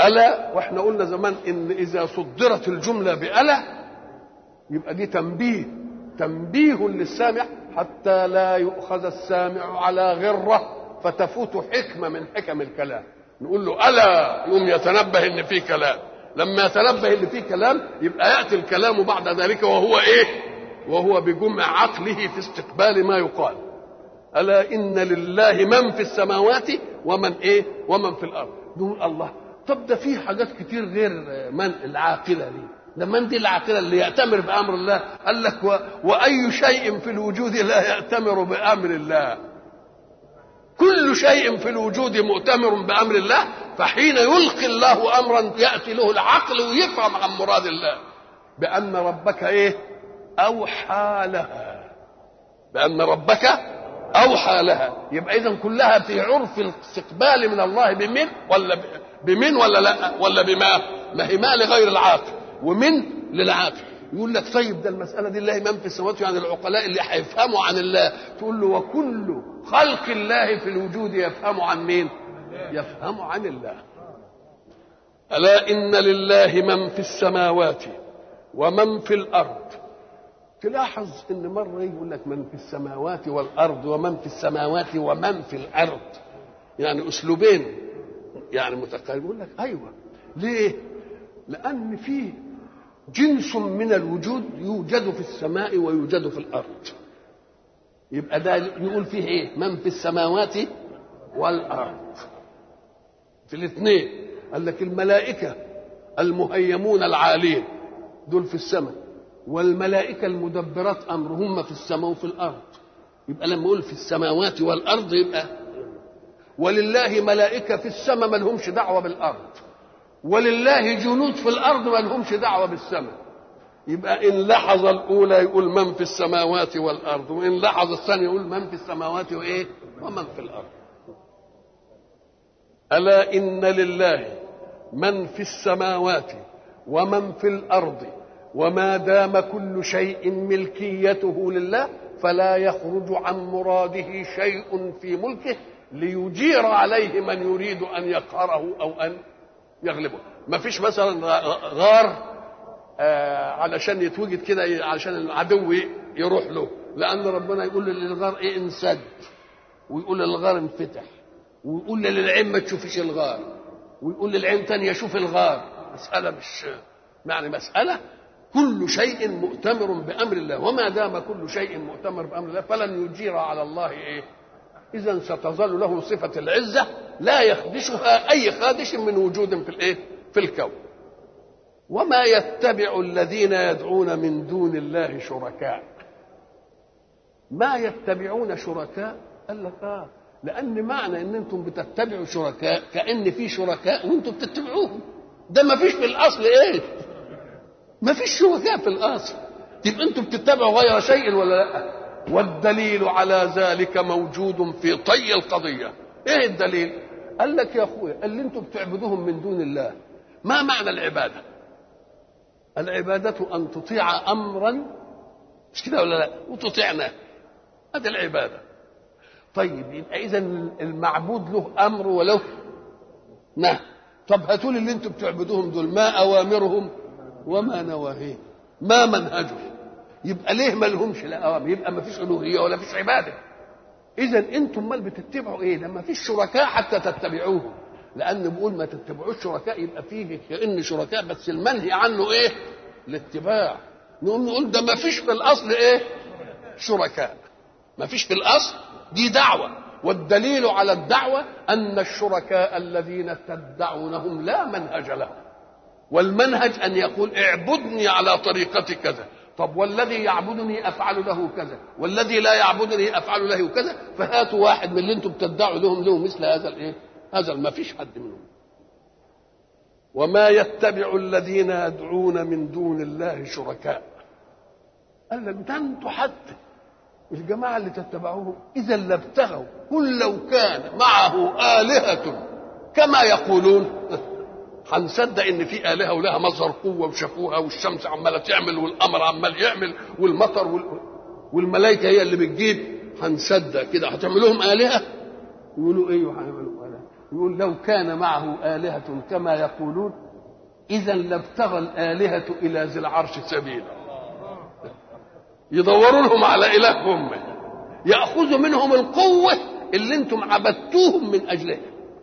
ألا واحنا قلنا زمان إن إذا صدرت الجملة بألا يبقى دي تنبيه تنبيه للسامع حتى لا يؤخذ السامع على غرة فتفوت حكمة من حكم الكلام نقول له ألا يقوم يتنبه إن في كلام لما يتنبه إن في كلام يبقى يأتي الكلام بعد ذلك وهو إيه وهو بجمع عقله في استقبال ما يقال ألا إن لله من في السماوات ومن إيه ومن في الأرض نقول الله طب ده في حاجات كتير غير من العاقلة دي ده من دي العاقلة اللي يأتمر بأمر الله قال لك و... وأي شيء في الوجود لا يأتمر بأمر الله كل شيء في الوجود مؤتمر بأمر الله فحين يلقي الله أمرا يأتي له العقل ويفهم عن مراد الله بأن ربك إيه أوحى لها بأن ربك أوحى لها يبقى إذا كلها في عرف الاستقبال من الله بمن ولا بمن ولا لا ولا بما ما هي ما لغير العاقل ومن للعاقل يقول لك طيب ده المسألة دي الله من في السماوات يعني العقلاء اللي هيفهموا عن الله تقول له وكل خلق الله في الوجود يفهم عن مين يفهم عن الله ألا إن لله من في السماوات ومن في الأرض تلاحظ ان مره يقول لك من في السماوات والارض ومن في السماوات ومن في الارض يعني اسلوبين يعني متقارب يقول لك ايوه ليه لان في جنس من الوجود يوجد في السماء ويوجد في الارض يبقى ده يقول فيه ايه من في السماوات والارض في الاثنين قال لك الملائكه المهيمون العالين دول في السماء والملائكة المدبرات أمرهم في السماء وفي الأرض يبقى لما يقول في السماوات والأرض يبقى ولله ملائكة في السماء ما لهمش دعوة بالأرض ولله جنود في الأرض ما لهمش دعوة بالسماء يبقى إن لحظ الأولى يقول من في السماوات والأرض وإن لحظ الثانية يقول من في السماوات وإيه ومن في الأرض ألا إن لله من في السماوات ومن في الأرض وما دام كل شيء ملكيته لله فلا يخرج عن مراده شيء في ملكه ليجير عليه من يريد ان يقهره او ان يغلبه ما فيش مثلا غار آه علشان يتوجد كده علشان العدو يروح له لان ربنا يقول للغار ايه انسد ويقول للغار انفتح ويقول للعين ما تشوفش الغار ويقول للعين تانية شوف الغار مسألة مش يعني مسألة كل شيء مؤتمر بامر الله وما دام كل شيء مؤتمر بامر الله فلن يجير على الله ايه اذا ستظل له صفه العزه لا يخدشها اي خادش من وجود في الايه في الكون وما يتبع الذين يدعون من دون الله شركاء ما يتبعون شركاء قال لك اه لان معنى ان انتم بتتبعوا شركاء كان في شركاء وانتم بتتبعوهم ده ما فيش في الاصل ايه ما فيش شركاء في الاصل يبقى انتم بتتبعوا غير شيء ولا لا والدليل على ذلك موجود في طي القضيه ايه الدليل قال لك يا اخويا اللي انتم بتعبدوهم من دون الله ما معنى العباده العباده ان تطيع امرا مش كده ولا لا وتطيعنا هذه العباده طيب يبقى اذا المعبود له امر وله نهي طب هاتوا لي اللي انتم بتعبدوهم دول ما اوامرهم وما نواهيه ما منهجه يبقى ليه ما لهمش لا اوامر يبقى ما فيش الوهيه ولا فيش عباده اذا انتم مال بتتبعوا ايه لما فيش شركاء حتى تتبعوهم لان بقول ما تتبعوش شركاء يبقى فيه كان شركاء بس المنهي عنه ايه الاتباع نقوم نقول ده ما فيش في الاصل ايه شركاء ما فيش في الاصل دي دعوه والدليل على الدعوه ان الشركاء الذين تدعونهم لا منهج لهم والمنهج ان يقول اعبدني على طريقه كذا طب والذي يعبدني افعل له كذا والذي لا يعبدني افعل له كذا فهاتوا واحد من اللي انتم بتدعوا لهم له مثل هذا الايه هذا ما فيش حد منهم وما يتبع الذين يدعون من دون الله شركاء قال لك ده انتوا حتى الجماعه اللي تتبعوهم اذا لابتغوا قل لو كان معه الهه كما يقولون هنصدق ان في الهه ولها مظهر قوه وشافوها والشمس عماله تعمل والقمر عمال يعمل والمطر وال... والملائكه هي اللي بتجيب هنصدق كده هتعمل لهم الهه يقولوا ايه هيعملوا الهه يقول لو كان معه آلهة كما يقولون إذا لابتغى الآلهة إلى ذي العرش سبيلا يدوروا لهم على إله هم يأخذوا منهم القوة اللي انتم عبدتوهم من أجلها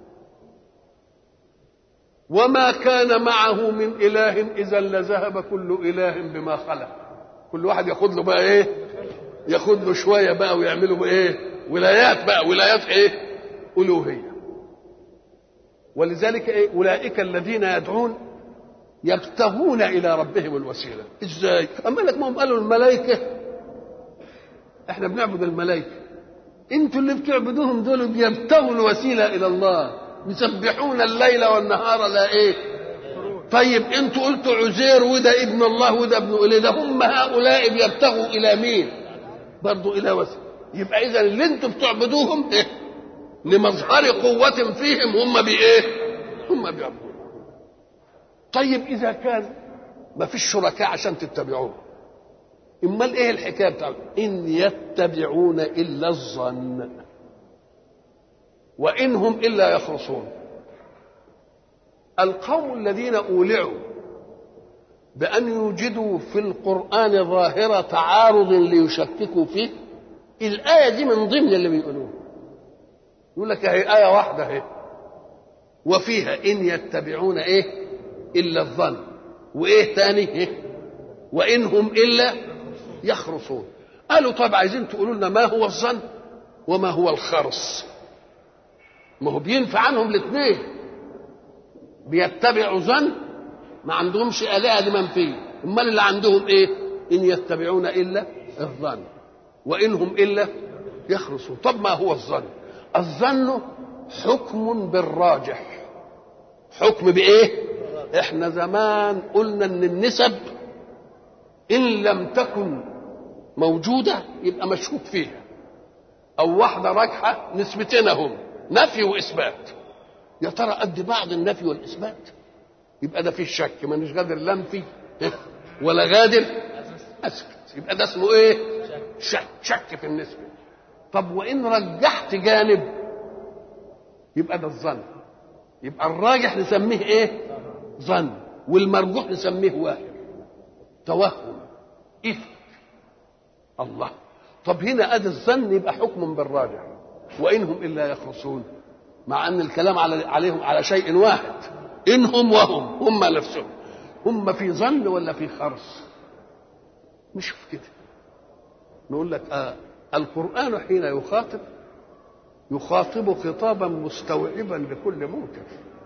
وما كان معه من إله إذا لذهب كل إله بما خلق كل واحد ياخد له بقى إيه ياخد له شوية بقى ويعملوا بقى إيه ولايات بقى ولايات إيه ألوهية ولذلك إيه أولئك الذين يدعون يبتغون إلى ربهم الوسيلة إزاي أما لك ما هم قالوا الملائكة إحنا بنعبد الملائكة انتوا اللي بتعبدوهم دول بيبتغوا الوسيله الى الله يسبحون الليل والنهار لا ايه طيب انتوا قلتوا عزير وده ابن الله وده ابن اله ده هم هؤلاء بيبتغوا الى مين برضو الى وسيله يبقى اذا اللي انتوا بتعبدوهم ايه لمظهر قوة فيهم هم بايه هم بيعبدون طيب اذا كان ما فيش شركاء عشان تتبعوه امال ايه الحكايه بتاعته ان يتبعون الا الظن وان هم الا يخرصون القوم الذين اولعوا بان يوجدوا في القران ظاهره تعارض ليشككوا فيه الايه دي من ضمن اللي بيقولوه يقول لك هي ايه واحده اهي وفيها ان يتبعون ايه الا الظن وايه تاني إيه؟ وان هم الا يخرصون قالوا طب عايزين تقولوا لنا ما هو الظن وما هو الخرص ما هو بينفع عنهم الاثنين بيتبعوا ظن ما عندهمش آلهة دي منفية امال اللي عندهم ايه ان يتبعون الا الظن وان هم الا يخرصون طب ما هو الظن الظن حكم بالراجح حكم بايه احنا زمان قلنا ان النسب ان لم تكن موجوده يبقى مشكوك فيها او واحده راجحه نسبتين هم نفي واثبات يا ترى قد بعض النفي والاثبات يبقى ده فيه شك مانيش غادر لا انفي ولا غادر اسكت يبقى ده اسمه ايه شك شك في النسبه طب وان رجحت جانب يبقى ده الظن يبقى الراجح نسميه ايه ظن والمرجوح نسميه واهم توهم إفك الله طب هنا ادي الظن يبقى حكم بالراجح وانهم الا يخرصون مع ان الكلام على عليهم على شيء واحد انهم وهم هم نفسهم هم في ظن ولا في خرص مش في كده نقول لك آه القران حين يخاطب يخاطب خطابا مستوعبا لكل موقف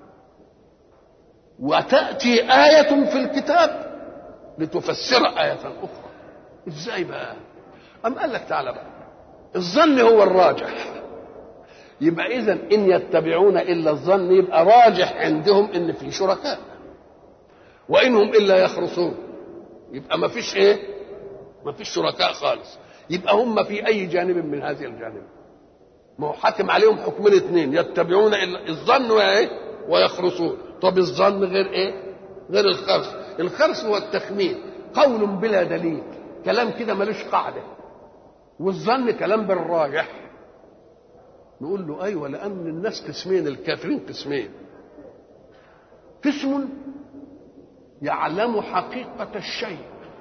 وتاتي ايه في الكتاب لتفسر آية أخرى إزاي بقى أم قال لك تعالى بقى الظن هو الراجح يبقى إذا إن يتبعون إلا الظن يبقى راجح عندهم إن في شركاء وإنهم إلا يخرصون يبقى ما فيش إيه ما فيش شركاء خالص يبقى هم في أي جانب من هذه الجانب ما هو حاكم عليهم حكمين اثنين يتبعون إلا الظن وإيه ويخرصون طب الظن غير إيه غير الخرص الخرص هو التخمين قول بلا دليل كلام كده ملوش قاعدة والظن كلام بالراجح نقول له أيوة لأن الناس قسمين الكافرين قسمين قسم يعلم حقيقة الشيء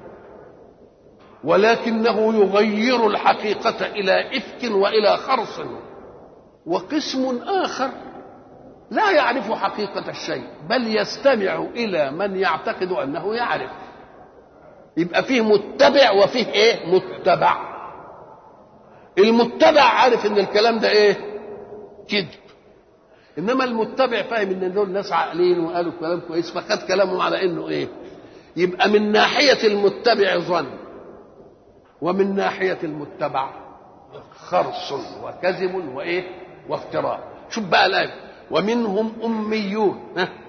ولكنه يغير الحقيقة إلى إفك وإلى خرص وقسم آخر لا يعرف حقيقة الشيء بل يستمع إلى من يعتقد أنه يعرف يبقى فيه متبع وفيه إيه متبع المتبع عارف إن الكلام ده إيه كذب إنما المتبع فاهم إن دول ناس عاقلين وقالوا كلام كويس فخد كلامهم على إنه إيه يبقى من ناحية المتبع ظن ومن ناحية المتبع خرص وكذب وإيه وافتراء شوف بقى الآية ومنهم أميون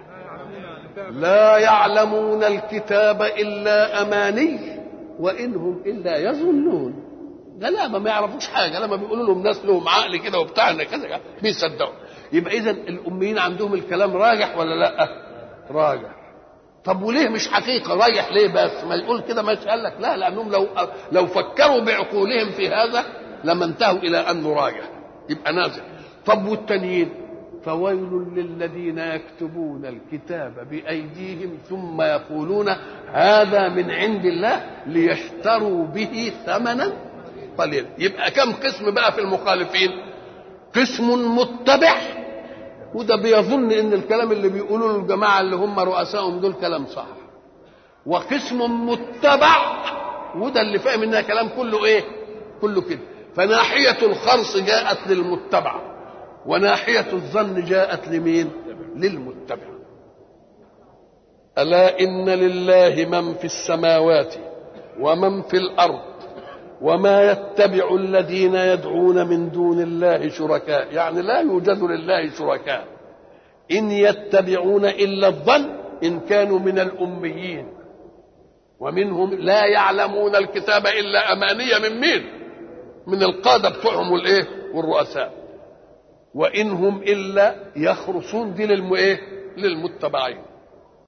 لا يعلمون الكتاب إلا أماني وإنهم إلا يظنون غلابة ما يعرفوش حاجة لما بيقولوا لهم ناس لهم عقل كده وبتاع كذا بيصدقوا يبقى إذا الأميين عندهم الكلام راجح ولا لا؟ راجح طب وليه مش حقيقة رايح ليه بس ما يقول كده ما قال لك لا لأنهم لو لو فكروا بعقولهم في هذا لما انتهوا إلى أنه راجح يبقى نازل طب والتانيين فويل للذين يكتبون الكتاب بأيديهم ثم يقولون هذا من عند الله ليشتروا به ثمنا قليلا يبقى كم قسم بقى في المخالفين قسم متبع وده بيظن ان الكلام اللي بيقولوه الجماعه اللي هم رؤسائهم دول كلام صح وقسم متبع وده اللي فاهم انها كلام كله ايه كله كده فناحيه الخرص جاءت للمتبع وناحيه الظن جاءت لمين للمتبع الا ان لله من في السماوات ومن في الارض وما يتبع الذين يدعون من دون الله شركاء يعني لا يوجد لله شركاء ان يتبعون الا الظن ان كانوا من الاميين ومنهم لا يعلمون الكتاب الا امانيه من مين من القاده بتوعهم والايه والرؤساء وان هم الا يخرصون دي للم ايه للمتبعين